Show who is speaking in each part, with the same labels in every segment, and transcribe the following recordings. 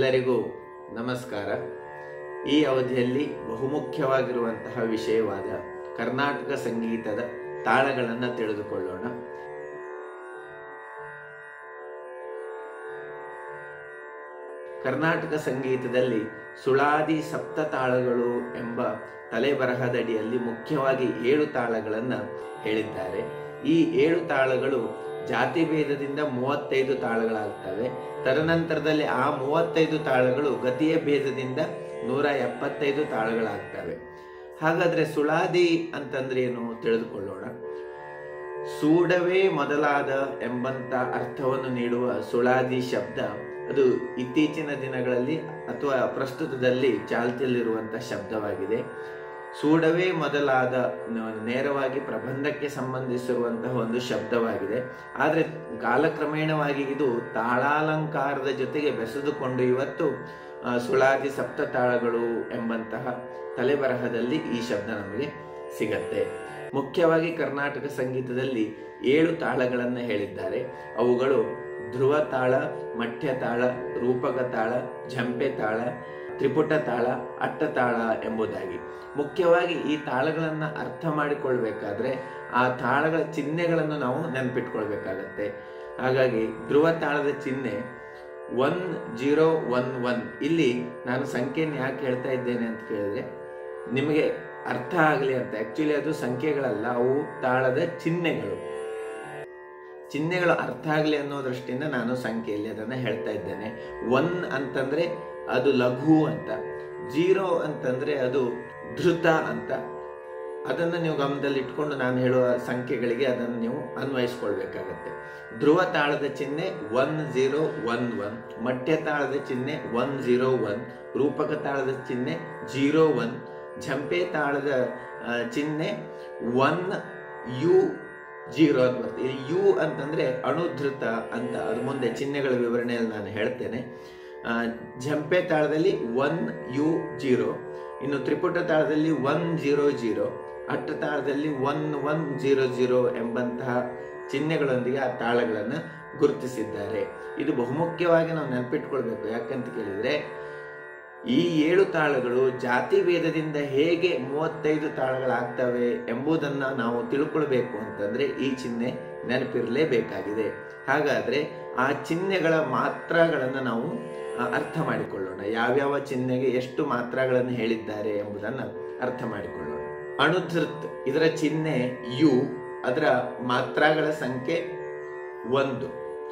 Speaker 1: ಎಲ್ಲರಿಗೂ ನಮಸ್ಕಾರ ಈ ಅವಧಿಯಲ್ಲಿ ಬಹುಮುಖ್ಯವಾಗಿರುವಂತಹ ವಿಷಯವಾದ ಕರ್ನಾಟಕ ಸಂಗೀತದ ತಾಳಗಳನ್ನು ತಿಳಿದುಕೊಳ್ಳೋಣ ಕರ್ನಾಟಕ ಸಂಗೀತದಲ್ಲಿ ಸುಳಾದಿ ಸಪ್ತ ತಾಳಗಳು ಎಂಬ ತಲೆಬರಹದಡಿಯಲ್ಲಿ ಮುಖ್ಯವಾಗಿ ಏಳು ತಾಳಗಳನ್ನು ಹೇಳಿದ್ದಾರೆ ಈ ಏಳು ತಾಳಗಳು ಜಾತಿ ಭೇದದಿಂದ ಮೂವತ್ತೈದು ತಾಳಗಳಾಗ್ತವೆ ತದನಂತರದಲ್ಲಿ ಆ ಮೂವತ್ತೈದು ತಾಳಗಳು ಗತಿಯ ಭೇದದಿಂದ ನೂರ ಎಪ್ಪತ್ತೈದು ತಾಳಗಳಾಗ್ತವೆ ಹಾಗಾದ್ರೆ ಸುಳಾದಿ ಅಂತಂದ್ರೆ ಏನು ತಿಳಿದುಕೊಳ್ಳೋಣ ಸೂಡವೇ ಮೊದಲಾದ ಎಂಬಂತ ಅರ್ಥವನ್ನು ನೀಡುವ ಸುಳಾದಿ ಶಬ್ದ ಅದು ಇತ್ತೀಚಿನ ದಿನಗಳಲ್ಲಿ ಅಥವಾ ಪ್ರಸ್ತುತದಲ್ಲಿ ಚಾಲ್ತಿಯಲ್ಲಿರುವಂತಹ ಶಬ್ದವಾಗಿದೆ ಸೂಡವೇ ಮೊದಲಾದ ನೇರವಾಗಿ ಪ್ರಬಂಧಕ್ಕೆ ಸಂಬಂಧಿಸಿರುವಂತಹ ಒಂದು ಶಬ್ದವಾಗಿದೆ ಆದರೆ ಕಾಲಕ್ರಮೇಣವಾಗಿ ಇದು ತಾಳಾಲಂಕಾರದ ಜೊತೆಗೆ ಬೆಸೆದುಕೊಂಡು ಇವತ್ತು ಸುಳಾದಿ ಸಪ್ತ ತಾಳಗಳು ಎಂಬಂತಹ ತಲೆಬರಹದಲ್ಲಿ ಈ ಶಬ್ದ ನಮಗೆ ಸಿಗತ್ತೆ ಮುಖ್ಯವಾಗಿ ಕರ್ನಾಟಕ ಸಂಗೀತದಲ್ಲಿ ಏಳು ತಾಳಗಳನ್ನು ಹೇಳಿದ್ದಾರೆ ಅವುಗಳು ಧ್ರುವ ತಾಳ ಮಠ್ಯ ತಾಳ ರೂಪಕ ತಾಳ ಝಂಪೆ ತಾಳ ತ್ರಿಪುಟ ತಾಳ ಅಟ್ಟ ತಾಳ ಎಂಬುದಾಗಿ ಮುಖ್ಯವಾಗಿ ಈ ತಾಳಗಳನ್ನು ಅರ್ಥ ಮಾಡಿಕೊಳ್ಬೇಕಾದ್ರೆ ಆ ತಾಳಗಳ ಚಿಹ್ನೆಗಳನ್ನು ನಾವು ನೆನಪಿಟ್ಕೊಳ್ಬೇಕಾಗತ್ತೆ ಹಾಗಾಗಿ ಧ್ರುವ ತಾಳದ ಚಿಹ್ನೆ ಒನ್ ಜೀರೋ ಒನ್ ಒನ್ ಇಲ್ಲಿ ನಾನು ಸಂಖ್ಯೆಯನ್ನು ಯಾಕೆ ಹೇಳ್ತಾ ಇದ್ದೇನೆ ಅಂತ ಕೇಳಿದ್ರೆ ನಿಮಗೆ ಅರ್ಥ ಆಗಲಿ ಅಂತ ಆಕ್ಚುಲಿ ಅದು ಸಂಖ್ಯೆಗಳಲ್ಲ ಅವು ತಾಳದ ಚಿಹ್ನೆಗಳು ಚಿಹ್ನೆಗಳು ಅರ್ಥ ಆಗಲಿ ಅನ್ನೋ ದೃಷ್ಟಿಯಿಂದ ನಾನು ಸಂಖ್ಯೆಯಲ್ಲಿ ಅದನ್ನ ಹೇಳ್ತಾ ಇದ್ದೇನೆ ಒನ್ ಅಂತಂದ್ರೆ ಅದು ಲಘು ಅಂತ ಜೀರೋ ಅಂತಂದ್ರೆ ಅದು ಧೃತ ಅಂತ ಅದನ್ನ ನೀವು ಗಮನದಲ್ಲಿ ಇಟ್ಕೊಂಡು ನಾನು ಹೇಳುವ ಸಂಖ್ಯೆಗಳಿಗೆ ಅದನ್ನು ನೀವು ಅನ್ವಯಿಸ್ಕೊಳ್ಬೇಕಾಗತ್ತೆ ಧ್ರುವ ತಾಳದ ಚಿಹ್ನೆ ಒನ್ ಜೀರೋ ಒನ್ ಒನ್ ಮಠ್ಯ ತಾಳದ ಚಿಹ್ನೆ ಒನ್ ಜೀರೋ ಒನ್ ರೂಪಕ ತಾಳದ ಚಿಹ್ನೆ ಜೀರೋ ಒನ್ ಝಂಪೆ ತಾಳದ ಚಿಹ್ನೆ ಒನ್ ಯು ಜೀರೋ ಅಂತ ಬರ್ತದೆ ಯು ಅಂತಂದ್ರೆ ಅಣುಧೃತ ಅಂತ ಅದ್ರ ಮುಂದೆ ಚಿಹ್ನೆಗಳ ವಿವರಣೆಯಲ್ಲಿ ನಾನು ಹೇಳ್ತೇನೆ ಝಂಪೆ ತಾಳದಲ್ಲಿ ಒನ್ ಯು ಜೀರೋ ಇನ್ನು ತ್ರಿಪುಟ ತಾಳದಲ್ಲಿ ಒನ್ ಜೀರೋ ಜೀರೋ ಅಟ್ಟ ತಾಳದಲ್ಲಿ ಒನ್ ಒನ್ ಜೀರೋ ಜೀರೋ ಎಂಬಂತಹ ಚಿಹ್ನೆಗಳೊಂದಿಗೆ ಆ ತಾಳಗಳನ್ನು ಗುರುತಿಸಿದ್ದಾರೆ ಇದು ಬಹುಮುಖ್ಯವಾಗಿ ನಾವು ನೆನಪಿಟ್ಕೊಳ್ಬೇಕು ಯಾಕಂತ ಕೇಳಿದ್ರೆ ಈ ಏಳು ತಾಳಗಳು ಜಾತಿ ಭೇದದಿಂದ ಹೇಗೆ ಮೂವತ್ತೈದು ತಾಳಗಳಾಗ್ತವೆ ಎಂಬುದನ್ನ ನಾವು ತಿಳ್ಕೊಳ್ಬೇಕು ಅಂತಂದ್ರೆ ಈ ಚಿಹ್ನೆ ನೆನಪಿರಲೇಬೇಕಾಗಿದೆ ಹಾಗಾದ್ರೆ ಆ ಚಿಹ್ನೆಗಳ ಮಾತ್ರಗಳನ್ನು ನಾವು ಅರ್ಥ ಮಾಡಿಕೊಳ್ಳೋಣ ಯಾವ್ಯಾವ ಚಿಹ್ನೆಗೆ ಎಷ್ಟು ಮಾತ್ರಗಳನ್ನು ಹೇಳಿದ್ದಾರೆ ಎಂಬುದನ್ನು ಅರ್ಥ ಮಾಡಿಕೊಳ್ಳೋಣ ಅಣುಧೃತ್ ಇದರ ಚಿಹ್ನೆ ಯು ಅದರ ಮಾತ್ರಗಳ ಸಂಖ್ಯೆ ಒಂದು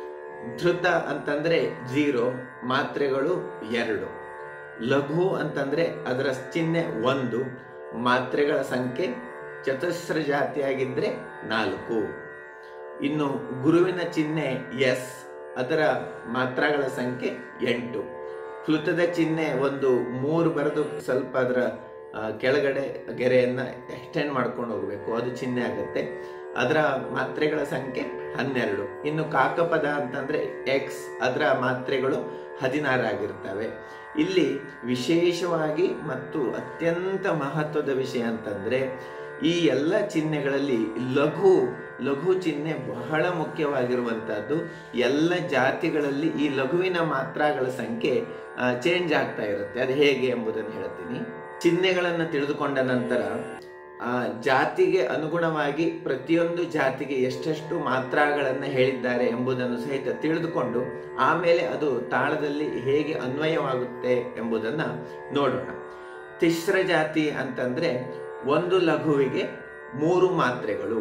Speaker 1: ಧೃತ ಅಂತಂದ್ರೆ ಜೀರೋ ಮಾತ್ರೆಗಳು ಎರಡು ಲಘು ಅಂತಂದ್ರೆ ಅದರ ಚಿಹ್ನೆ ಒಂದು ಮಾತ್ರೆಗಳ ಸಂಖ್ಯೆ ಚತುಸ್ರ ಜಾತಿಯಾಗಿದ್ರೆ ನಾಲ್ಕು ಇನ್ನು ಗುರುವಿನ ಚಿಹ್ನೆ ಎಸ್ ಅದರ ಮಾತ್ರಗಳ ಸಂಖ್ಯೆ ಎಂಟು ಫ್ಲುತದ ಚಿಹ್ನೆ ಒಂದು ಮೂರು ಬರೆದು ಸ್ವಲ್ಪ ಅದರ ಕೆಳಗಡೆ ಗೆರೆಯನ್ನ ಎಕ್ಸ್ಟೆಂಡ್ ಮಾಡ್ಕೊಂಡು ಹೋಗಬೇಕು ಅದು ಚಿಹ್ನೆ ಆಗುತ್ತೆ ಅದರ ಮಾತ್ರೆಗಳ ಸಂಖ್ಯೆ ಹನ್ನೆರಡು ಇನ್ನು ಕಾಕಪದ ಅಂತಂದ್ರೆ ಎಕ್ಸ್ ಅದರ ಮಾತ್ರೆಗಳು ಹದಿನಾರು ಆಗಿರ್ತವೆ ಇಲ್ಲಿ ವಿಶೇಷವಾಗಿ ಮತ್ತು ಅತ್ಯಂತ ಮಹತ್ವದ ವಿಷಯ ಅಂತಂದ್ರೆ ಈ ಎಲ್ಲ ಚಿಹ್ನೆಗಳಲ್ಲಿ ಲಘು ಲಘು ಚಿಹ್ನೆ ಬಹಳ ಮುಖ್ಯವಾಗಿರುವಂತಹದ್ದು ಎಲ್ಲ ಜಾತಿಗಳಲ್ಲಿ ಈ ಲಘುವಿನ ಮಾತ್ರಗಳ ಸಂಖ್ಯೆ ಚೇಂಜ್ ಆಗ್ತಾ ಇರುತ್ತೆ ಅದು ಹೇಗೆ ಎಂಬುದನ್ನು ಹೇಳ್ತೀನಿ ಚಿಹ್ನೆಗಳನ್ನು ತಿಳಿದುಕೊಂಡ ನಂತರ ಆ ಜಾತಿಗೆ ಅನುಗುಣವಾಗಿ ಪ್ರತಿಯೊಂದು ಜಾತಿಗೆ ಎಷ್ಟೆಷ್ಟು ಮಾತ್ರಗಳನ್ನು ಹೇಳಿದ್ದಾರೆ ಎಂಬುದನ್ನು ಸಹಿತ ತಿಳಿದುಕೊಂಡು ಆಮೇಲೆ ಅದು ತಾಳದಲ್ಲಿ ಹೇಗೆ ಅನ್ವಯವಾಗುತ್ತೆ ಎಂಬುದನ್ನ ನೋಡೋಣ ತಿಸ್ರ ಜಾತಿ ಅಂತಂದ್ರೆ ಒಂದು ಲಘುವಿಗೆ ಮೂರು ಮಾತ್ರೆಗಳು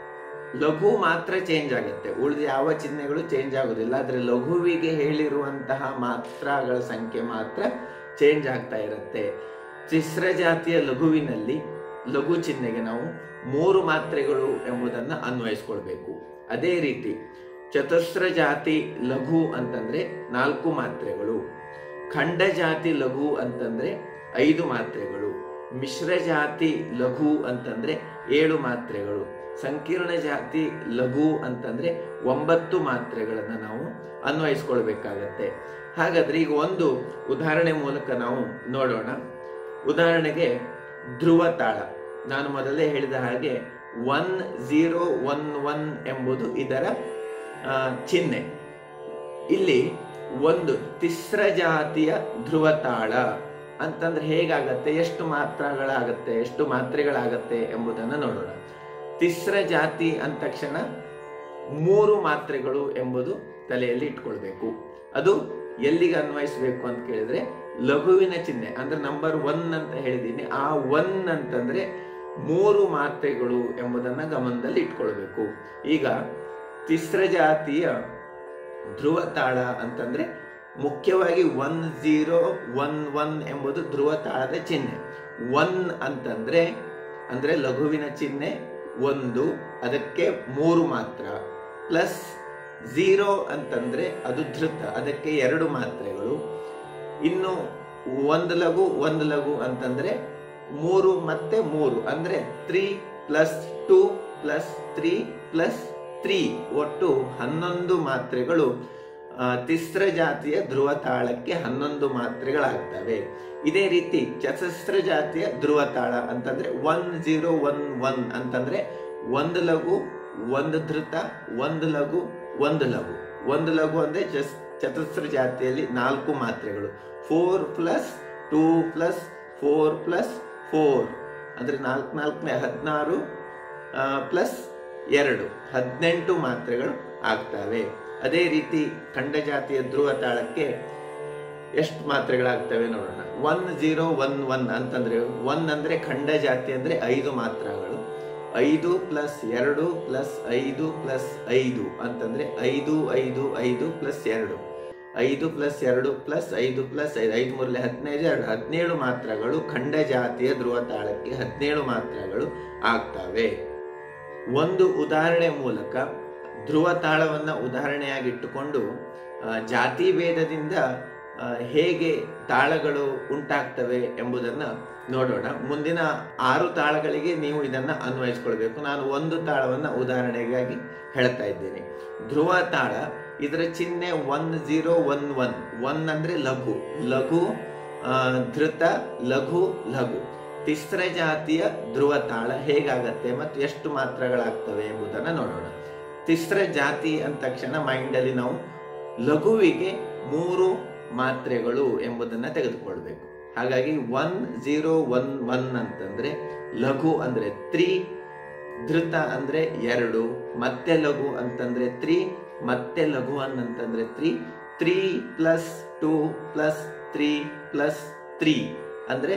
Speaker 1: ಲಘು ಮಾತ್ರ ಚೇಂಜ್ ಆಗುತ್ತೆ ಉಳಿದ ಯಾವ ಚಿಹ್ನೆಗಳು ಚೇಂಜ್ ಆಗೋದಿಲ್ಲ ಆದರೆ ಲಘುವಿಗೆ ಹೇಳಿರುವಂತಹ ಮಾತ್ರಗಳ ಸಂಖ್ಯೆ ಮಾತ್ರ ಚೇಂಜ್ ಆಗ್ತಾ ಇರುತ್ತೆ ತಿಸ್ರ ಜಾತಿಯ ಲಘುವಿನಲ್ಲಿ ಲಘು ಚಿಹ್ನೆಗೆ ನಾವು ಮೂರು ಮಾತ್ರೆಗಳು ಎಂಬುದನ್ನು ಅನ್ವಯಿಸ್ಕೊಳ್ಬೇಕು ಅದೇ ರೀತಿ ಚತುಸ್ರ ಜಾತಿ ಲಘು ಅಂತಂದ್ರೆ ನಾಲ್ಕು ಮಾತ್ರೆಗಳು ಖಂಡ ಜಾತಿ ಲಘು ಅಂತಂದ್ರೆ ಐದು ಮಾತ್ರೆಗಳು ಮಿಶ್ರ ಜಾತಿ ಲಘು ಅಂತಂದ್ರೆ ಏಳು ಮಾತ್ರೆಗಳು ಸಂಕೀರ್ಣ ಜಾತಿ ಲಘು ಅಂತಂದ್ರೆ ಒಂಬತ್ತು ಮಾತ್ರೆಗಳನ್ನು ನಾವು ಅನ್ವಯಿಸ್ಕೊಳ್ಬೇಕಾಗತ್ತೆ ಹಾಗಾದ್ರೆ ಈಗ ಒಂದು ಉದಾಹರಣೆ ಮೂಲಕ ನಾವು ನೋಡೋಣ ಉದಾಹರಣೆಗೆ ಧ್ರುವ ತಾಳ ನಾನು ಮೊದಲೇ ಹೇಳಿದ ಹಾಗೆ ಒನ್ ಝೀರೋ ಒನ್ ಒನ್ ಎಂಬುದು ಇದರ ಚಿಹ್ನೆ ಇಲ್ಲಿ ಒಂದು ತಿಸ್ರ ಜಾತಿಯ ಧ್ರುವ ತಾಳ ಅಂತಂದ್ರೆ ಹೇಗಾಗತ್ತೆ ಎಷ್ಟು ಮಾತ್ರಗಳಾಗತ್ತೆ ಎಷ್ಟು ಮಾತ್ರೆಗಳಾಗತ್ತೆ ಎಂಬುದನ್ನು ನೋಡೋಣ ತಿಸ್ರ ಜಾತಿ ಅಂದ ತಕ್ಷಣ ಮೂರು ಮಾತ್ರೆಗಳು ಎಂಬುದು ತಲೆಯಲ್ಲಿ ಇಟ್ಕೊಳ್ಬೇಕು ಅದು ಎಲ್ಲಿಗೆ ಅನ್ವಯಿಸಬೇಕು ಅಂತ ಕೇಳಿದ್ರೆ ಲಘುವಿನ ಚಿಹ್ನೆ ಅಂದ್ರೆ ನಂಬರ್ ಒನ್ ಅಂತ ಹೇಳಿದ್ದೀನಿ ಆ ಒನ್ ಅಂತಂದ್ರೆ ಮೂರು ಮಾತ್ರೆಗಳು ಎಂಬುದನ್ನ ಗಮನದಲ್ಲಿ ಇಟ್ಕೊಳ್ಬೇಕು ಈಗ ತಿಸ್ರ ಜಾತಿಯ ಧ್ರುವ ತಾಳ ಅಂತಂದ್ರೆ ಮುಖ್ಯವಾಗಿ ಒನ್ ಝೀರೋ ಒನ್ ಒನ್ ಎಂಬುದು ಧ್ರುವ ತಾಳದ ಚಿಹ್ನೆ ಒನ್ ಅಂತಂದ್ರೆ ಅಂದ್ರೆ ಲಘುವಿನ ಚಿಹ್ನೆ ಒಂದು ಅದಕ್ಕೆ ಮೂರು ಮಾತ್ರ ಪ್ಲಸ್ ಝೀರೋ ಅಂತಂದ್ರೆ ಅದು ಧೃತ ಅದಕ್ಕೆ ಎರಡು ಮಾತ್ರೆಗಳು ಇನ್ನು ಒಂದು ಲಘು ಒಂದು ಲಘು ಅಂತಂದ್ರೆ ಮೂರು ಮತ್ತೆ ಮೂರು ಅಂದ್ರೆ three plus two plus three plus three ಒಟ್ಟು ಹನ್ನೊಂದು ಮಾತ್ರೆಗಳು ಆ, ತಿಸ್ರ ಜಾತಿಯ ಧ್ರುವ ತಾಳಕ್ಕೆ ಹನ್ನೊಂದು ಮಾತ್ರೆಗಳಾಗ್ತವೆ ಇದೇ ರೀತಿ ಚತಸ್ರ ಜಾತಿಯ ಧ್ರುವ ತಾಳ ಅಂತಂದ್ರೆ ಒನ್ ಜೀರೋ ಒನ್ ಒನ್ ಅಂತಂದ್ರೆ ಒಂದು ಲಘು ಒಂದು ಧೃತ ಒಂದು ಲಘು ಒಂದು ಲಘು ಒಂದು ಲಘು ಅಂದ್ರೆ ಜಸ್ ಚತಸ್ರ ಜಾತಿಯಲ್ಲಿ ನಾಲ್ಕು ಮಾತ್ರೆಗಳು four plus two plus four plus four ಅಂದ್ರೆ ನಾಲ್ಕು ನಾಲ್ಕನೇ ಹದಿನಾರು ಪ್ಲಸ್ ಎರಡು ಹದಿನೆಂಟು ಮಾತ್ರೆಗಳು ಆಗ್ತವೆ ಅದೇ ರೀತಿ ಖಂಡ ಜಾತಿಯ ಧ್ರುವ ತಾಳಕ್ಕೆ ಎಷ್ಟು ಮಾತ್ರೆಗಳಾಗ್ತವೆ ನೋಡೋಣ ಒನ್ ಜೀರೋ ಒನ್ ಒನ್ ಅಂತಂದ್ರೆ ಒನ್ ಅಂದ್ರೆ ಖಂಡ ಜಾತಿ ಅಂದ್ರೆ ಐದು ಮಾತ್ರಗಳು ಐದು ಪ್ಲಸ್ ಎರಡು ಪ್ಲಸ್ ಐದು ಪ್ಲಸ್ ಐದು ಅಂತಂದ್ರೆ ಐದು ಐದು ಐದು ಪ್ಲಸ್ ಎರಡು ಐದು ಪ್ಲಸ್ ಎರಡು ಪ್ಲಸ್ ಐದು ಪ್ಲಸ್ ಐದು ಐದು ಮೂರಲೆ ಹದಿನೈದು ಎರಡು ಹದಿನೇಳು ಮಾತ್ರಗಳು ಖಂಡ ಜಾತಿಯ ಧ್ರುವ ತಾಳಕ್ಕೆ ಹದಿನೇಳು ಮಾತ್ರಗಳು ಆಗ್ತವೆ ಒಂದು ಉದಾಹರಣೆ ಮೂಲಕ ಧ್ರುವ ತಾಳವನ್ನ ಉದಾಹರಣೆಯಾಗಿಟ್ಟುಕೊಂಡು ಆ, ಜಾತಿ ಭೇದದಿಂದ ಆ, ಹೇಗೆ ತಾಳಗಳು ಉಂಟಾಗ್ತವೆ ಎಂಬುದನ್ನ ನೋಡೋಣ ಮುಂದಿನ ಆರು ತಾಳಗಳಿಗೆ ನೀವು ಇದನ್ನ ಅನ್ವಯಿಸ್ಕೊಳ್ಬೇಕು ನಾನು ಒಂದು ತಾಳವನ್ನ ಉದಾಹರಣೆಗಾಗಿ ಹೇಳ್ತಾ ಇದ್ದೇನೆ ಧ್ರುವ ತಾಳ ಇದರ ಚಿಹ್ನೆ one zero one one one ಅಂದ್ರೆ ಲಘು ಲಘು ಆ, ಧೃತ ಲಘು ಲಘು ತಿಸ್ರ ಜಾತಿಯ ಧ್ರುವ ತಾಳ ಹೇಗಾಗತ್ತೆ ಮತ್ತು ಎಷ್ಟು ಮಾತ್ರಗಳಾಗ್ತವೆ ಎಂಬುದನ್ನು ನೋಡೋಣ ತಿಸ್ರ ಜಾತಿ ಅಂದ ತಕ್ಷಣ ಮೈಂಡಲ್ಲಿ ನಾವು ಲಘುವಿಗೆ ಮೂರು ಮಾತ್ರೆಗಳು ಎಂಬುದನ್ನ ತೆಗೆದುಕೊಳ್ಬೇಕು ಹಾಗಾಗಿ ಒನ್ ಜೀರೋ ಒನ್ ಒನ್ ಅಂತಂದ್ರೆ ಲಘು ಅಂದ್ರೆ ತ್ರೀ ಧೃತ ಅಂದ್ರೆ ಎರಡು ಮತ್ತೆ ಲಘು ಅಂತಂದ್ರೆ ತ್ರೀ ಮತ್ತೆ ಲಘು ಅನ್ ಅಂತಂದ್ರೆ three three plus two plus three plus three ಅಂದ್ರೆ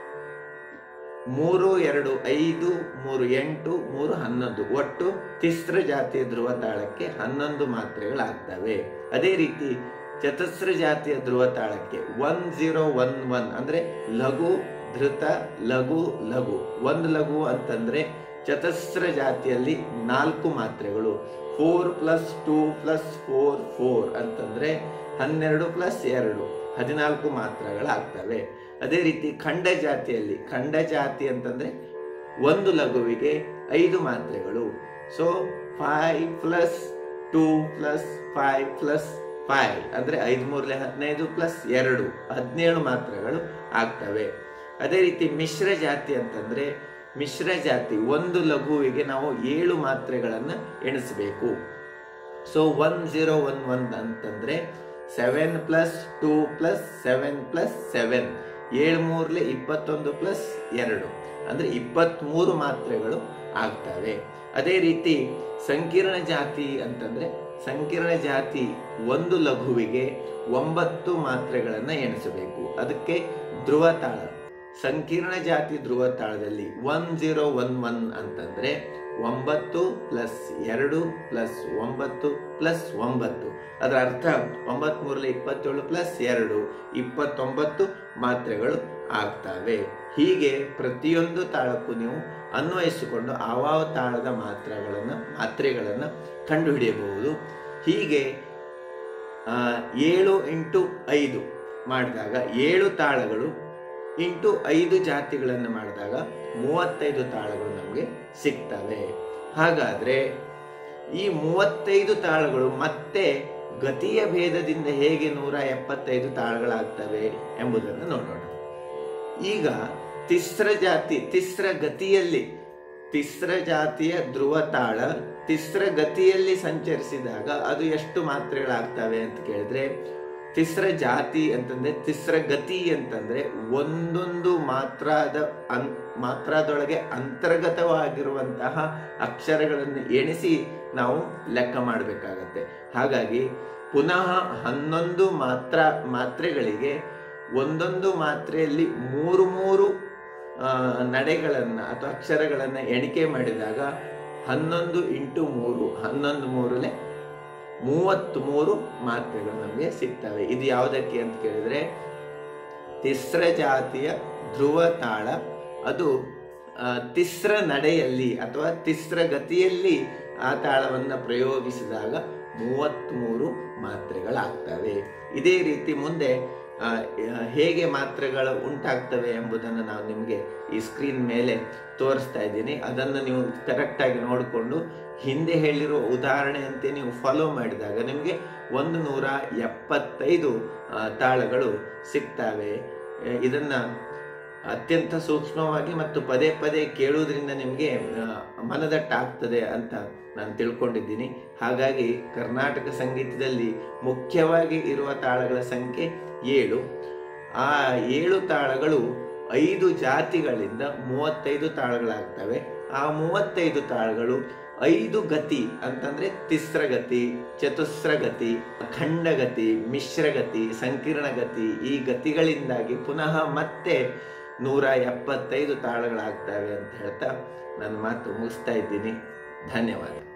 Speaker 1: ಮೂರು ಎರಡು ಐದು ಮೂರು ಎಂಟು ಮೂರು ಹನ್ನೊಂದು ಒಟ್ಟು ತಿಸ್ರ ಜಾತಿಯ ಧ್ರುವ ತಾಳಕ್ಕೆ ಹನ್ನೊಂದು ಮಾತ್ರೆಗಳಾಗ್ತವೆ ಅದೇ ರೀತಿ ಚತಸ್ರ ಜಾತಿಯ ಧ್ರುವ ತಾಳಕ್ಕೆ ಒನ್ ಜೀರೋ ಒನ್ ಒನ್ ಅಂದ್ರೆ ಲಘು ಧೃತ ಲಘು ಲಘು ಒಂದು ಲಘು ಅಂತಂದ್ರೆ ಚತಸ್ರ ಜಾತಿಯಲ್ಲಿ ನಾಲ್ಕು ಮಾತ್ರೆಗಳು four plus two plus four four ಅಂತಂದ್ರೆ ಹನ್ನೆರಡು ಪ್ಲಸ್ ಎರಡು ಹದಿನಾಲ್ಕು ಮಾತ್ರಗಳಾಗ್ತವೆ ಅದೇ ರೀತಿ ಖಂಡ ಜಾತಿಯಲ್ಲಿ ಖಂಡ ಜಾತಿ ಅಂತಂದ್ರೆ ಒಂದು ಲಘುವಿಗೆ ಐದು ಮಾತ್ರೆಗಳು so five plus two plus five plus five ಅಂದ್ರೆ ಐದು ಮೂರಲೆ ಹದಿನೈದು ಪ್ಲಸ್ ಎರಡು ಹದಿನೇಳು ಮಾತ್ರೆಗಳು ಆಗ್ತವೆ ಅದೇ ರೀತಿ ಮಿಶ್ರ ಜಾತಿ ಅಂತಂದ್ರೆ ಮಿಶ್ರ ಜಾತಿ ಒಂದು ಲಘುವಿಗೆ ನಾವು ಏಳು ಮಾತ್ರೆಗಳನ್ನು ಎಣಿಸಬೇಕು so one zero one one ಅಂತಂದ್ರೆ seven plus two plus seven plus seven ಏಳು ಮೂರ್ಲೆ ಇಪ್ಪತ್ತೊಂದು ಪ್ಲಸ್ ಎರಡು ಅಂದ್ರೆ ಇಪ್ಪತ್ತ್ಮೂರು ಮಾತ್ರೆಗಳು ಆಗ್ತವೆ ಅದೇ ರೀತಿ ಸಂಕೀರ್ಣ ಜಾತಿ ಅಂತಂದ್ರೆ ಸಂಕೀರ್ಣ ಜಾತಿ ಒಂದು ಲಘುವಿಗೆ ಒಂಬತ್ತು ಮಾತ್ರೆಗಳನ್ನು ಎಣಿಸಬೇಕು ಅದಕ್ಕೆ ಧ್ರುವ ತಾಳ ಸಂಕೀರ್ಣ ಜಾತಿ ಧ್ರುವ ತಾಳದಲ್ಲಿ ಒನ್ ಜೀರೋ ಒನ್ ಒನ್ ಅಂತಂದ್ರೆ ಒಂಬತ್ತು ಪ್ಲಸ್ ಎರಡು ಪ್ಲಸ್ ಒಂಬತ್ತು ಪ್ಲಸ್ ಒಂಬತ್ತು ಅದರ ಅರ್ಥ ಒಂಬತ್ ಮೂರಲೆ ಇಪ್ಪತ್ತೇಳು ಪ್ಲಸ್ ಎರಡು ಇಪ್ಪತ್ತೊಂಬತ್ತು ಮಾತ್ರೆಗಳು ಆಗ್ತವೆ ಹೀಗೆ ಪ್ರತಿಯೊಂದು ತಾಳಕ್ಕೂ ನೀವು ಅನ್ವಯಿಸಿಕೊಂಡು ಆವಾವ ತಾಳದ ಮಾತ್ರೆಗಳನ್ನು ಮಾತ್ರೆಗಳನ್ನು ಕಂಡುಹಿಡಿಯಬಹುದು ಹೀಗೆ ಆ, ಏಳು ಇಂಟು ಐದು ಮಾಡಿದಾಗ ಏಳು ತಾಳಗಳು ಇಂಟು ಐದು ಜಾತಿಗಳನ್ನು ಮಾಡಿದಾಗ ಮೂವತ್ತೈದು ತಾಳಗಳು ನಮಗೆ ಸಿಗ್ತವೆ ಹಾಗಾದ್ರೆ ಈ ಮೂವತ್ತೈದು ತಾಳಗಳು ಮತ್ತೆ ಗತಿಯ ಭೇದದಿಂದ ಹೇಗೆ ನೂರ ಎಪ್ಪತ್ತೈದು ತಾಳಗಳಾಗ್ತವೆ ಎಂಬುದನ್ನು ನೋಡೋಣ ಈಗ ತಿಸ್ರ ಜಾತಿ ತಿಸ್ರ ಗತಿಯಲ್ಲಿ ತಿಸ್ರ ಜಾತಿಯ ಧ್ರುವ ತಾಳ ತಿಸ್ರ ಗತಿಯಲ್ಲಿ ಸಂಚರಿಸಿದಾಗ ಅದು ಎಷ್ಟು ಮಾತ್ರೆಗಳಾಗ್ತವೆ ಅಂತ ಕೇಳಿದ್ರೆ ತಿಸ್ರ ಜಾತಿ ಅಂತಂದ್ರೆ ತಿಸ್ರ ಗತಿ ಅಂತಂದ್ರೆ ಒಂದೊಂದು ಮಾತ್ರಾದ ಅನ್ ಮಾತ್ರಾದೊಳಗೆ ಅಂತರ್ಗತವಾಗಿರುವಂತಹ ಅಕ್ಷರಗಳನ್ನು ಎಣಿಸಿ ನಾವು ಲೆಕ್ಕ ಮಾಡಬೇಕಾಗತ್ತೆ ಹಾಗಾಗಿ ಪುನಃ ಹನ್ನೊಂದು ಮಾತ್ರ ಮಾತ್ರೆಗಳಿಗೆ ಒಂದೊಂದು ಮಾತ್ರೆಯಲ್ಲಿ ಮೂರು ಮೂರು ಆ, ನಡೆಗಳನ್ನ ಅಥವಾ ಅಕ್ಷರಗಳನ್ನ ಎಣಿಕೆ ಮಾಡಿದಾಗ ಹನ್ನೊಂದು ಇಂಟು ಮೂರು ಹನ್ನೊಂದು ಮೂರಲೆ ಮೂವತ್ತ್ ಮೂರು ಮಾತ್ರೆಗಳು ನಮಗೆ ಸಿಗ್ತವೆ ಇದು ಯಾವುದಕ್ಕೆ ಅಂತ ಕೇಳಿದ್ರೆ ತಿಸ್ರ ಜಾತಿಯ ಧ್ರುವ ತಾಳ ಅದು ಆ, ತಿಸ್ರ ನಡೆಯಲ್ಲಿ ಅಥವಾ ತಿಸ್ರ ಗತಿಯಲ್ಲಿ ಆ ತಾಳವನ್ನು ಪ್ರಯೋಗಿಸಿದಾಗ ಮೂವತ್ತ್ಮೂರು ಮಾತ್ರೆಗಳಾಗ್ತವೆ ಇದೇ ರೀತಿ ಮುಂದೆ ಆ, ಆ, ಹೇಗೆ ಮಾತ್ರೆಗಳು ಉಂಟಾಗ್ತವೆ ಎಂಬುದನ್ನು ನಾವು ನಿಮಗೆ ಈ ಸ್ಕ್ರೀನ್ ಮೇಲೆ ತೋರಿಸ್ತಾ ಇದ್ದೀನಿ ಅದನ್ನು ನೀವು ಕರೆಕ್ಟಾಗಿ ನೋಡಿಕೊಂಡು ಹಿಂದೆ ಹೇಳಿರುವ ಉದಾಹರಣೆಯಂತೆ ನೀವು ಫಾಲೋ ಮಾಡಿದಾಗ ನಿಮಗೆ ಒಂದು ನೂರ ಎಪ್ಪತ್ತೈದು ಆ, ತಾಳಗಳು ಸಿಗ್ತವೆ ಆ, ಇದನ್ನ ಅತ್ಯಂತ ಸೂಕ್ಷ್ಮವಾಗಿ ಮತ್ತು ಪದೇ ಪದೇ ಕೇಳುವುದರಿಂದ ನಿಮಗೆ ಆ, ಮನದಟ್ಟಾಗ್ತದೆ ಅಂತ ನಾನು ತಿಳ್ಕೊಂಡಿದ್ದೀನಿ ಹಾಗಾಗಿ ಕರ್ನಾಟಕ ಸಂಗೀತದಲ್ಲಿ ಮುಖ್ಯವಾಗಿ ಇರುವ ತಾಳಗಳ ಸಂಖ್ಯೆ ಏಳು ಆ ಏಳು ತಾಳಗಳು ಐದು ಜಾತಿಗಳಿಂದ ಮೂವತ್ತೈದು ತಾಳಗಳಾಗ್ತವೆ ಆ ಮೂವತ್ತೈದು ತಾಳಗಳು ಐದು ಗತಿ ಅಂತಂದ್ರೆ ತಿಸ್ರಗತಿ ಚತುಸ್ರಗತಿ ಖಂಡಗತಿ ಮಿಶ್ರಗತಿ ಸಂಕೀರ್ಣಗತಿ ಈ ಗತಿಗಳಿಂದಾಗಿ ಪುನಃ ಮತ್ತೆ ನೂರ ಎಪ್ಪತ್ತೈದು ತಾಳಗಳಾಗ್ತವೆ ಅಂತ ಹೇಳ್ತಾ ನನ್ನ ಮಾತು ಮುಗಿಸ್ತಾ ಇದ್ದೀನಿ ಧನ್ಯವಾದ